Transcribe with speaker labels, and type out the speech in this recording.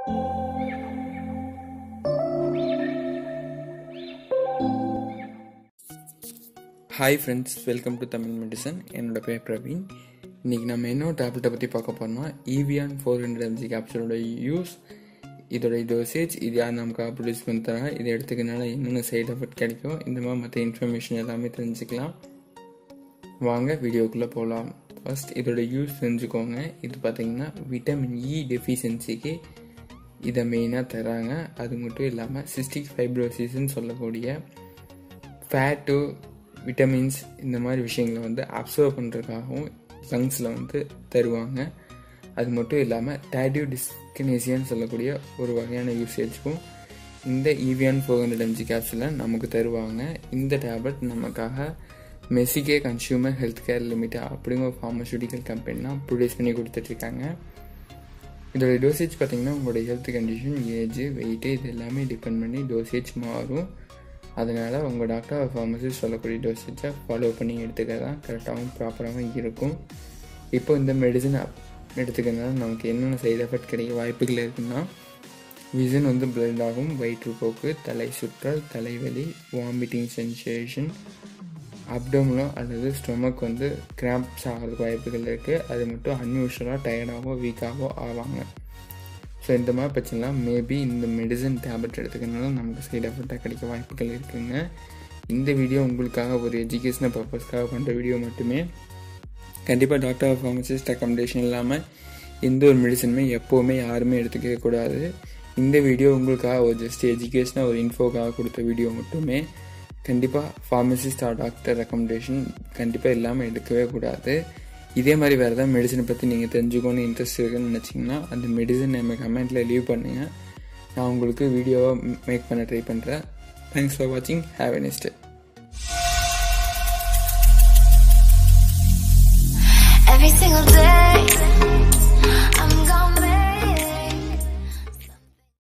Speaker 1: hi friends welcome to Tamil medicine என்னோட பேர் பிரவீன் இன்றைக்கி நம்ம என்ன டேப்லெட்டை பற்றி பார்க்க போகிறோம்னா ஈவியான் ஃபோர் ஹண்ட்ரட் எம்ஜி கேப்சூலோட யூஸ் இதோட டோசேஜ் இது யார் நமக்கு ப்ரொடியூஸ் பண்ணி தரா இதை எடுத்துக்கனால என்னென்ன சைடு எஃபெக்ட் கிடைக்கும் இந்த மாதிரி மற்ற இன்ஃபர்மேஷன் எல்லாமே தெரிஞ்சுக்கலாம் வாங்க வீடியோக்குள்ளே போகலாம் ஃபர்ஸ்ட் இதோட யூஸ் தெரிஞ்சுக்கோங்க இது பார்த்தீங்கன்னா விட்டமின் இ டெஃபிஷியன்சிக்கு இதை மெயினாக தராங்க அது மட்டும் இல்லாமல் சிஸ்டிக் ஃபைப்ரோசிஸ்ன்னு சொல்லக்கூடிய ஃபேட்டு விட்டமின்ஸ் இந்த மாதிரி விஷயங்களை வந்து அப்சர்வ் பண்ணுறதுக்காகவும் லங்ஸில் வந்து தருவாங்க அது மட்டும் இல்லாமல் டேடியூ டிஸ்கினேசியான்னு சொல்லக்கூடிய ஒரு வகையான யூசேஜ்க்கும் இந்த ஈவியான் ஃபோர் ஹண்ட்ரட் எம்ஜி கேப்சூலை நமக்கு தருவாங்க இந்த டேப்லெட் நமக்காக மெசிகே கன்சியூமர் ஹெல்த் கேர் லிமிடெட் அப்படிங்கிற ஒரு ஃபார்மசூட்டிக்கல் கம்பெனி தான் ப்ரொடியூஸ் பண்ணி கொடுத்துட்ருக்காங்க இதோட டோசேஜ் பார்த்தீங்கன்னா உங்களோட ஹெல்த் கண்டிஷன் ஏஜ் வெயிட்டு இது எல்லாமே டிபெண்ட் பண்ணி டோசேஜ் மாறும் அதனால் உங்கள் டாக்டர் ஃபார்மசிஸ்ட் சொல்லக்கூடிய டோசேஜை ஃபாலோ பண்ணி எடுத்துக்க தான் கரெக்டாகவும் ப்ராப்பராகவும் இருக்கும் இப்போ இந்த மெடிசன் எடுத்துக்கிறதுனால நமக்கு என்னென்ன சைடு எஃபெக்ட் கிடைக்க வாய்ப்புகள் இருக்குன்னா விசன் வந்து பிளட் ஆகும் வயிற்றுப்போக்கு தலை சுற்றல் தலைவலி வாமிட்டிங் சென்சேஷன் அப்டோமனோ அல்லது ஸ்டொமக் வந்து கிராம்ப்ஸ் ஆகிறதுக்கு வாய்ப்புகள் இருக்குது அது மட்டும் அன்யூஷுவலாக டயர்டாகவோ வீக்காகவோ ஆவாங்க ஸோ இந்த மாதிரி பிரச்சனைலாம் மேபி இந்த மெடிசன் டேப்லெட் எடுத்துக்கிறதுனால நமக்கு சைடு எஃபெக்டாக கிடைக்க வாய்ப்புகள் இருக்குங்க இந்த வீடியோ உங்களுக்காக ஒரு எஜுகேஷனல் பர்பஸ்க்காக பண்ணுற வீடியோ மட்டுமே கண்டிப்பாக டாக்டர் ஃபார்மசிஸ்ட் ரெக்கமெண்டேஷன் இல்லாமல் எந்த ஒரு மெடிசனுமே எப்போவுமே யாருமே எடுத்துக்கவே கூடாது இந்த வீடியோ உங்களுக்காக ஒரு ஜஸ்ட் எஜுகேஷனாக ஒரு இன்ஃபோக்காக கொடுத்த வீடியோ மட்டுமே கண்டிப்பாக ஃபார்மசிஸ்ட் ஆர் டாக்டர் ரெக்கமெண்டேஷன் கண்டிப்பாக இல்லாமல் எடுக்கவே கூடாது இதே மாதிரி வேறு ஏதாவது மெடிசனை பற்றி நீங்கள் தெரிஞ்சுக்கணும்னு இன்ட்ரெஸ்ட் இருக்குன்னு நினச்சிங்கன்னா அந்த மெடிசன் நம்ம கமெண்ட்டில் லீவ் பண்ணுங்கள் நான் உங்களுக்கு வீடியோவாக மேக் பண்ண ட்ரை பண்ணுறேன் தேங்க்ஸ் ஃபார் வாட்சிங் have a nice
Speaker 2: Every single day